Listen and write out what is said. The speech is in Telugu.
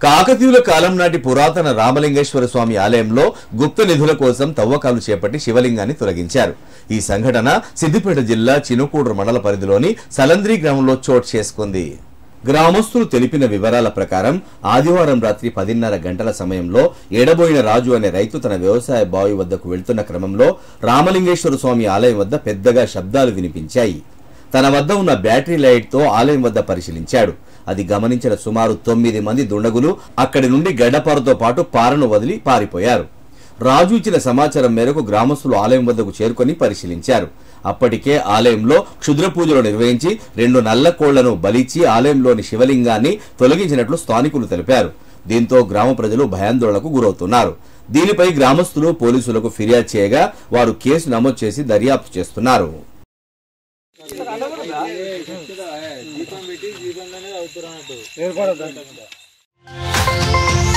కాకతీయుల కాలం నాటి పురాతన రామలింగేశ్వర స్వామి ఆలయంలో గుప్త నిధుల కోసం తవ్వకాలు చేపట్టి శివలింగాన్ని తొలగించారు ఈ సంఘటన సిద్దిపేట జిల్లా చినుకూడు మండల పరిధిలోని సలంద్రి గ్రామంలో చోటు చేసుకుంది గ్రామస్తులు తెలిపిన వివరాల ప్రకారం ఆదివారం రాత్రి పదిన్నర గంటల సమయంలో ఎడబోయిన రాజు అనే రైతు తన వ్యవసాయ బావి వద్దకు వెళ్తున్న క్రమంలో రామలింగేశ్వర స్వామి ఆలయం వద్ద పెద్దగా శబ్దాలు వినిపించాయి తన వద్ద ఉన్న బ్యాటరీ లైట్ తో ఆలయం వద్ద పరిశీలించాడు అది గమనించిన సుమారు తొమ్మిది మంది దుండగులు అక్కడి నుండి గడ్డపారతో పాటు పారను వదిలి పారిపోయారు రాజు ఇచ్చిన సమాచారం మేరకు గ్రామస్తులు ఆలయం వద్దకు చేరుకొని పరిశీలించారు అప్పటికే ఆలయంలో క్షుద్ర పూజలు నిర్వహించి రెండు నల్ల కోళ్లను బలిచి ఆలయంలోని శివలింగాన్ని తొలగించినట్లు స్థానికులు తెలిపారు దీంతో గ్రామ ప్రజలు భయాందోళనకు గురవుతున్నారు దీనిపై గ్రామస్తులు పోలీసులకు ఫిర్యాదు చేయగా వారు కేసు నమోదు చేసి దర్యాప్తు చేస్తున్నారు దీపం పెట్టి దీపంలోనే అవుతున్నట్టు